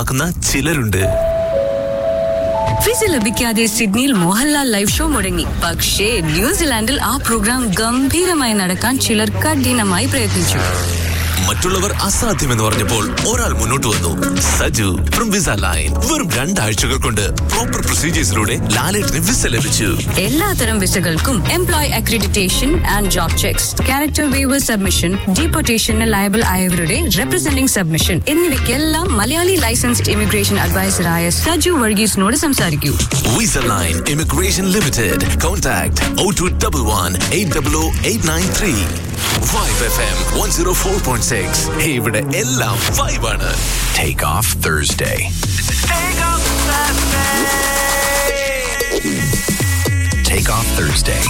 സ്വന്തമാക്കുന്ന ചിലരുണ്ട് വിസ ലഭിക്കാതെ സിഡ്നിയിൽ മോഹൻലാൽ ലൈവ് ഷോ മുടങ്ങി പക്ഷേ ന്യൂസിലാൻഡിൽ ആ പ്രോഗ്രാം ഗംഭീരമായി നടക്കാൻ ചിലർ കഠിനമായി പ്രയത്നിച്ചു മറ്റുള്ളവർ അസാധ്യമെന്ന് പറഞ്ഞപ്പോൾ ഒരാൾ മുന്നോട്ട് വന്നു സജു ഫ്രം വിസ ലൈൻ വെറും രണ്ടാഴ്ചകൾ കൊണ്ട് പ്രോപ്പർ പ്രൊസീജിയേഴ്സിലൂടെ ലാലേട്ടിന് വിസ ലഭിച്ചു എല്ലാത്തരം വിസകൾക്കും employ accreditation and job checks character waiver submission ഡീപ്പോർട്ടേഷന് ലയബിൾ ആയവരുടെ റെപ്രസെന്റിംഗ് സബ്മിഷൻ എന്നിവയ്ക്കെല്ലാം മലയാളി ലൈസൻസ്ഡ് ഇമിഗ്രേഷൻ അഡ്വൈസറായ സജു വർഗീസിനോട് സംസാരിക്കൂ visa line immigration limited contact O two double one eight double O eight nine three vibe F M one zero four point six ഇവിടെ എല്ലാം വൈബാണ് Take off Thursday. Take off Thursday.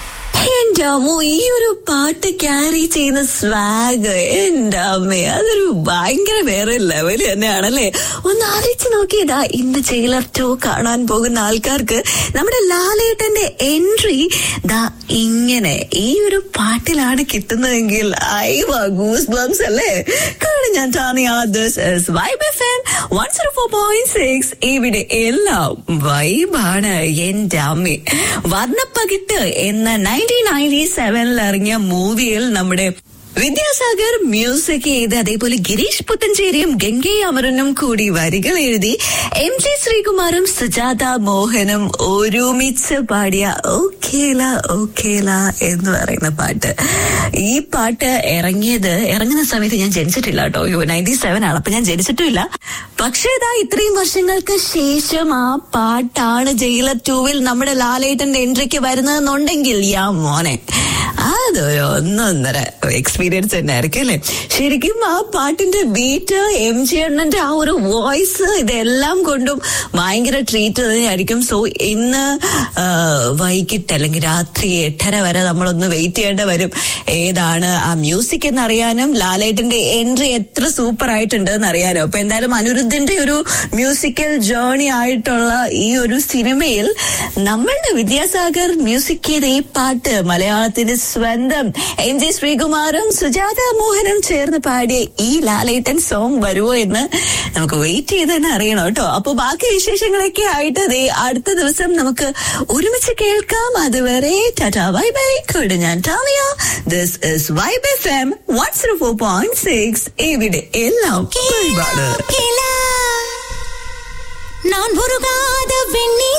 എന്റെ അമ്മോ ഈ ഒരു പാട്ട് ക്യാരി ചെയ്യുന്ന സ്വാഗ് എന്റെ അമ്മേ അതൊരു ഭയങ്കര വേറെ ലെവൽ തന്നെയാണല്ലേ ഒന്ന് ആലോചിച്ച് നോക്കിയതാ ഇന്ന് ജയിലർ ടു കാണാൻ പോകുന്ന ആൾക്കാർക്ക് നമ്മുടെ ലാലേട്ടന്റെ എൻട്രി ദാ ഇങ്ങനെ ഈ ഒരു പാട്ടിലാണ് കിട്ടുന്നതെങ്കിൽ ഐവ ഗൂസ് ബംസ് അല്ലേ കാരണം ഞാൻ Tania this is Vibe F M one zero four point six ഇവിടെ എല്ലാം വൈബാണ് എന്റെ അമ്മ വർണ്ണപ്പകിട്ട് എന്ന നയൻറ്റീൻ നയൻറ്റി സെവനിൽ ഇറങ്ങിയ മൂവിയിൽ നമ്മുടെ വിദ്യാസാഗർ മ്യൂസിക് ചെയ്ത് അതേപോലെ ഗിരീഷ് പുത്തഞ്ചേരിയും ഗംഗെ അമരനും കൂടി വരികൾ എഴുതി എം ജി ശ്രീകുമാറും സുജാത മോഹനും ഒരുമിച്ച് പാടിയ ഓക്കേല ഓക്കേല എന്ന് പറയുന്ന പാട്ട് ഈ പാട്ട് ഇറങ്ങിയത് ഇറങ്ങുന്ന സമയത്ത് ഞാൻ ജനിച്ചിട്ടില്ല കേട്ടോ നയൻറ്റി സെവൻ ആണ് അപ്പൊ ഞാൻ ജനിച്ചിട്ടില്ല പക്ഷേ ഇതാ ഇത്രയും വർഷങ്ങൾക്ക് ശേഷം ആ പാട്ടാണ് ജയിലർ ടൂവിൽ നമ്മുടെ ലാലേട്ടന്റെ എൻട്രിക്ക് വരുന്നതെന്നുണ്ടെങ്കിൽ യാ മോനെ അതൊരു ഒന്നൊന്നര എക്സ്പീരിയൻസ് തന്നെ ആയിരിക്കും അല്ലെ ശരിക്കും ആ പാട്ടിന്റെ ബീറ്റ് എം ജി അണ്ണന്റെ ആ ഒരു വോയിസ് ഇതെല്ലാം കൊണ്ടും ഭയങ്കര ട്രീറ്റ് തന്നെയായിരിക്കും സോ ഇന്ന് ആ, വൈകിട്ട് അല്ലെങ്കിൽ രാത്രി എട്ടര വരെ നമ്മളൊന്ന് വെയിറ്റ് ചെയ്യേണ്ട വരും ഏതാണ് ആ മ്യൂസിക് എന്നറിയാനും ലാലേട്ടന്റെ എൻട്രി എത്ര സൂപ്പർ ആയിട്ടുണ്ട് എന്ന് അറിയാനും അപ്പൊ എന്തായാലും അനിരുദ്ധന്റെ ഒരു മ്യൂസിക്കൽ ജേർണി ആയിട്ടുള്ള ഈ ഒരു സിനിമയിൽ നമ്മളുടെ വിദ്യാസാഗർ മ്യൂസിക് ചെയ്ത ഈ പാട്ട് മലയാളത്തിന്റെ സ്വന്തം എം ജി ശ്രീകുമാറും സുജാത മോഹനും ചേർന്ന് പാടിയ ഈ ലാലേട്ടൻ സോങ് വരുമോ എന്ന് നമുക്ക് വെയിറ്റ് ചെയ്ത് തന്നെ അറിയണം കേട്ടോ അപ്പൊ ബാക്കി വിശേഷങ്ങളൊക്കെ ആയിട്ട് ദേ അടുത്ത ദിവസം നമുക്ക് ഒരുമിച്ച് കേൾക്കാം അതുവരെ ടാറ്റാ ബൈ ബൈ കൂടെ ഞാൻ Tamia this is Vibe F M one zero four point six ഇവിടെ എല്ലാം വൈബാണ് நான் உருகாத வெண்ணி